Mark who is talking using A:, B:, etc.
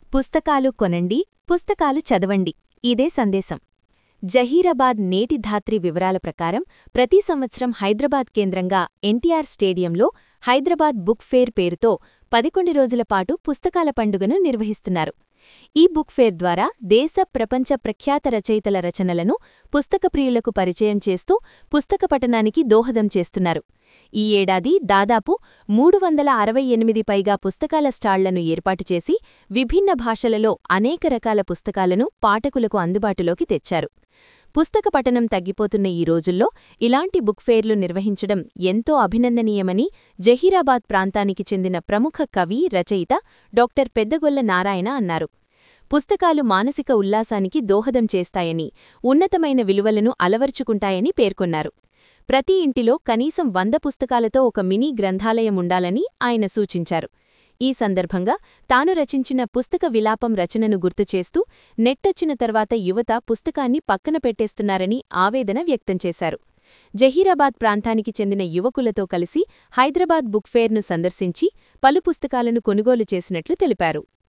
A: పుస్తకాలు కొనండి పుస్తకాలు చదవండి ఇదే సందేశం జహీరాబాద్ నేటి ధాత్రి వివరాల ప్రకారం ప్రతి సంవత్సరం హైదరాబాద్ కేంద్రంగా ఎన్టీఆర్ స్టేడియంలో హైదరాబాద్ బుక్ ఫేర్ పేరుతో పదకొండు రోజుల పాటు పుస్తకాల పండుగను నిర్వహిస్తున్నారు ఈ బుక్ ఫేర్ ద్వారా దేశ ప్రపంచ ప్రఖ్యాత రచయితల రచనలను పుస్తక ప్రియులకు పరిచయం చేస్తూ పుస్తక పఠనానికి దోహదం చేస్తున్నారు ఈ ఏడాది దాదాపు మూడు వందల అరవై ఎనిమిది పైగా పుస్తకాల స్టాళ్లను ఏర్పాటు చేసి విభిన్న భాషలలో అనేక రకాల పుస్తకాలను పాఠకులకు అందుబాటులోకి తెచ్చారు పుస్తక పఠనం తగ్గిపోతున్న ఈ రోజుల్లో ఇలాంటి బుక్ ఫేర్లు నిర్వహించడం ఎంతో అభినందనీయమని జహీరాబాద్ ప్రాంతానికి చెందిన ప్రముఖ కవి రచయిత డాక్టర్ పెద్దగొల్ల నారాయణ అన్నారు పుస్తకాలు మానసిక ఉల్లాసానికి దోహదం చేస్తాయని ఉన్నతమైన విలువలను అలవర్చుకుంటాయని పేర్కొన్నారు ప్రతి ఇంటిలో కనీసం వంద పుస్తకాలతో ఒక మినీ గ్రంథాలయం ఉండాలని ఆయన సూచించారు ఈ సందర్భంగా తాను రచించిన పుస్తక విలాపం రచనను గుర్తుచేస్తూ నెట్టొచ్చిన తర్వాత యువత పుస్తకాన్ని పక్కన పెట్టేస్తున్నారని ఆవేదన వ్యక్తం చేశారు జహీరాబాద్ ప్రాంతానికి చెందిన యువకులతో కలిసి హైదరాబాద్ బుక్ ఫేర్ను సందర్శించి పలు పుస్తకాలను కొనుగోలు చేసినట్లు తెలిపారు